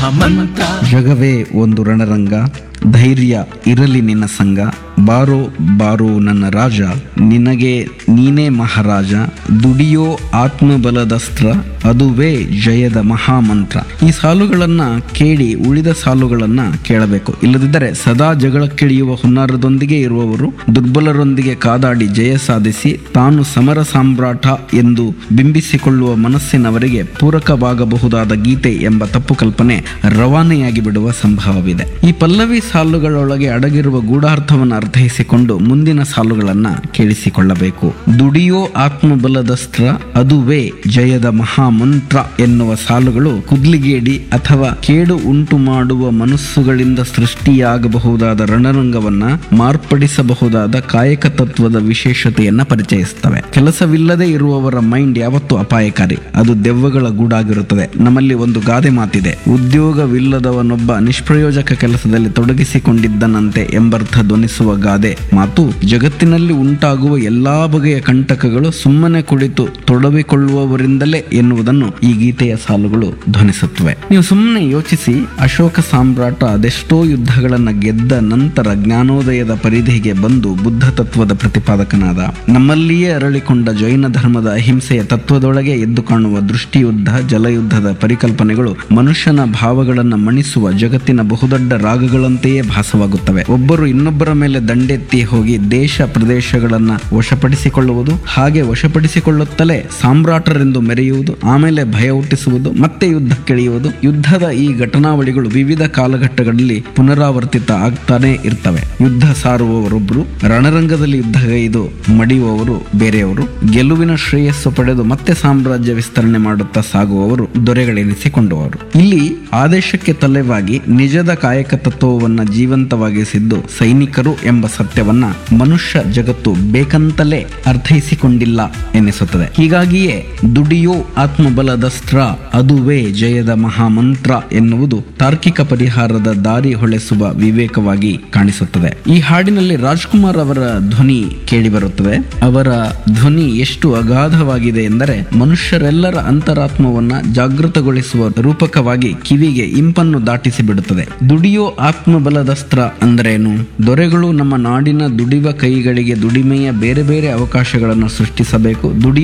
ಮಂತ್ರ ಜಗವೇ ಒಂದು ರಣರಂಗ ಧೈರ್ಯ ಇರಲಿ ನಿನ್ನ ಸಂಗ ಬಾರೋ ಬಾರೋ ನನ್ನ ರಾಜ ನಿನಗೆ ನೀನೇ ಮಹಾರಾಜ ದುಡಿಯೋ ಆತ್ಮಬಲದಸ್ತ್ರ ಅದುವೇ ಜಯದ ಮಹಾಮಂತ್ರ ಈ ಸಾಲುಗಳನ್ನ ಕೇಳಿ ಉಳಿದ ಸಾಲುಗಳನ್ನ ಕೇಳಬೇಕು ಇಲ್ಲದಿದ್ದರೆ ಸದಾ ಜಗಳಕ್ಕಿಳಿಯುವ ಹುನ್ನಾರದೊಂದಿಗೆ ಇರುವವರು ದುರ್ಬಲರೊಂದಿಗೆ ಕಾದಾಡಿ ಜಯ ಸಾಧಿಸಿ ತಾನು ಸಮರ ಸಾಮ್ರಾಟ ಎಂದು ಬಿಂಬಿಸಿಕೊಳ್ಳುವ ಮನಸ್ಸಿನವರಿಗೆ ಪೂರಕವಾಗಬಹುದಾದ ಗೀತೆ ಎಂಬ ತಪ್ಪು ಕಲ್ಪನೆ ರವಾನೆಯಾಗಿ ಬಿಡುವ ಸಂಭವವಿದೆ ಈ ಪಲ್ಲವಿ ಸಾಲುಗಳೊಳಗೆ ಅಡಗಿರುವ ಗೂಢಾರ್ಥವನ್ನು ಅರ್ಥೈಸಿಕೊಂಡು ಮುಂದಿನ ಸಾಲುಗಳನ್ನ ಕೇಳಿಸಿಕೊಳ್ಳಬೇಕು ದುಡಿಯೋ ಆತ್ಮಬಲದಸ್ತ್ರ ಅದುವೇ ಜಯದ ಮಹಾಮಂತ್ರ ಎನ್ನುವ ಸಾಲುಗಳು ಕುದ್ಲಿಗೇಡಿ ಅಥವಾ ಕೇಡು ಉಂಟು ಮಾಡುವ ಮನಸ್ಸುಗಳಿಂದ ಸೃಷ್ಟಿಯಾಗಬಹುದಾದ ರಣರಂಗವನ್ನ ಮಾರ್ಪಡಿಸಬಹುದಾದ ಕಾಯಕ ತತ್ವದ ವಿಶೇಷತೆಯನ್ನ ಪರಿಚಯಿಸುತ್ತವೆ ಕೆಲಸವಿಲ್ಲದೆ ಇರುವವರ ಮೈಂಡ್ ಯಾವತ್ತೂ ಅಪಾಯಕಾರಿ ಅದು ದೆವ್ವಗಳ ಗೂಡಾಗಿರುತ್ತದೆ ನಮ್ಮಲ್ಲಿ ಒಂದು ಗಾದೆ ಮಾತಿದೆ ಉದ್ಯೋಗವಿಲ್ಲದವನೊಬ್ಬ ನಿಷ್ಪ್ರಯೋಜಕ ಕೆಲಸದಲ್ಲಿ ತೊಡಗಿಸಿಕೊಂಡಿದ್ದನಂತೆ ಎಂಬರ್ಥ ಧ್ವನಿಸುವ ಗಾದೆ ಮಾತು ಜಗತ್ತಿನಲ್ಲಿ ಉಂಟಾಗುವ ಎಲ್ಲಾ ಬಗೆಯ ಕಂಟಕಗಳು ಸುಮ್ಮನೆ ಕುಳಿತು ತೊಡವಿಕೊಳ್ಳುವವರಿಂದಲೇ ಎನ್ನುವುದನ್ನು ಈ ಗೀತೆಯ ಸಾಲುಗಳು ಧ್ವನಿಸುತ್ತವೆ ನೀವು ಸುಮ್ಮನೆ ಯೋಚಿಸಿ ಅಶೋಕ ಸಾಮ್ರಾಟ ಅದೆಷ್ಟೋ ಯುದ್ಧಗಳನ್ನ ಗೆದ್ದ ನಂತರ ಜ್ಞಾನೋದಯದ ಪರಿಧಿಗೆ ಬಂದು ಬುದ್ಧ ತತ್ವದ ಪ್ರತಿಪಾದಕನಾದ ನಮ್ಮಲ್ಲಿಯೇ ಅರಳಿಕೊಂಡ ಜೈನ ಧರ್ಮದ ಅಹಿಂಸೆಯ ತತ್ವದೊಳಗೆ ಎದ್ದು ಕಾಣುವ ದೃಷ್ಟಿಯುದ್ಧ ಜಲಯುದ್ಧದ ಪರಿಕಲ್ಪನೆಗಳು ಮನುಷ್ಯನ ಭಾವಗಳನ್ನು ಮಣಿಸುವ ಜಗತ್ತಿನ ಬಹುದೊಡ್ಡ ರಾಗಗಳಂತೆಯೇ ಭಾಸವಾಗುತ್ತವೆ ಒಬ್ಬರು ಇನ್ನೊಬ್ಬರ ಮೇಲೆ ದಂಡೆತ್ತಿ ಹೋಗಿ ದೇಶ ಪ್ರದೇಶಗಳನ್ನ ವಶಪಡಿಸಿಕೊಳ್ಳುವುದು ಹಾಗೆ ವಶಪಡಿಸಿಕೊಳ್ಳುತ್ತಲೇ ಸಾಮ್ರಾಟರೆಂದು ಮೆರೆಯುವುದು ಆಮೇಲೆ ಭಯ ಹುಟ್ಟಿಸುವುದು ಮತ್ತೆ ಯುದ್ಧಕ್ಕಿಳಿಯುವುದು ಯುದ್ಧದ ಈ ಘಟನಾವಳಿಗಳು ವಿವಿಧ ಕಾಲಘಟ್ಟಗಳಲ್ಲಿ ಪುನರಾವರ್ತಿತ ಆಗ್ತಾನೆ ಇರ್ತವೆ ಯುದ್ಧ ಸಾರುವವರೊಬ್ಬರು ರಣರಂಗದಲ್ಲಿ ಯುದ್ಧಗೈದು ಮಡಿಯುವವರು ಬೇರೆಯವರು ಗೆಲುವಿನ ಶ್ರೇಯಸ್ಸು ಪಡೆದು ಮತ್ತೆ ಸಾಮ್ರಾಜ್ಯ ವಿಸ್ತರಣೆ ಮಾಡುತ್ತಾ ಸಾಗುವವರು ದೊರೆಗಳೆನಿಸಿಕೊಂಡವರು ಇಲ್ಲಿ ಆದೇಶಕ್ಕೆ ತಲೆವಾಗಿ ನಿಜದ ಕಾಯಕ ತತ್ವವನ್ನ ಜೀವಂತವಾಗಿಸಿದ್ದು ಸೈನಿಕರು ಎಂಬ ಸತ್ಯವನ್ನ ಮನುಷ್ಯ ಜಗತ್ತು ಬೇಕಂತಲೇ ಅರ್ಥೈಸಿಕೊಂಡಿಲ್ಲ ಎನ್ನಿಸುತ್ತದೆ ಹೀಗಾಗಿಯೇ ದುಡಿಯೋ ಆತ್ಮಬಲದಸ್ತ್ರ ಅದುವೇ ಜಯದ ಮಹಾಮಂತ್ರ ಎನ್ನುವುದು ತಾರ್ಕಿಕ ಪರಿಹಾರದ ದಾರಿ ಹೊಳೆಸುವ ವಿವೇಕವಾಗಿ ಕಾಣಿಸುತ್ತದೆ ಈ ಹಾಡಿನಲ್ಲಿ ರಾಜ್ಕುಮಾರ್ ಅವರ ಧ್ವನಿ ಕೇಳಿಬರುತ್ತದೆ ಅವರ ಧ್ವನಿ ಎಷ್ಟು ಅಗಾಧವಾಗಿದೆ ಎಂದರೆ ಮನುಷ್ಯರೆಲ್ಲರ ಅಂತರಾತ್ಮವನ್ನ ಜಾಗೃತಗೊಳಿಸುವ ರೂಪಕವಾಗಿ ಕಿವಿಗೆ ಇಂಪನ್ನು ದಾಟಿಸಿ ಬಿಡುತ್ತದೆ ದುಡಿಯೋ ಆತ್ಮಬಲದಸ್ತ್ರ ಅಂದ್ರೇನು ದೊರೆಗಳು ನಮ್ಮ ನಾಡಿನ ದುಡಿವ ಕೈಗಳಿಗೆ ದುಡಿಮೆಯ ಬೇರೆ ಬೇರೆ ಅವಕಾಶಗಳನ್ನು ಸೃಷ್ಟಿಸಬೇಕು ದುಡಿಯೋ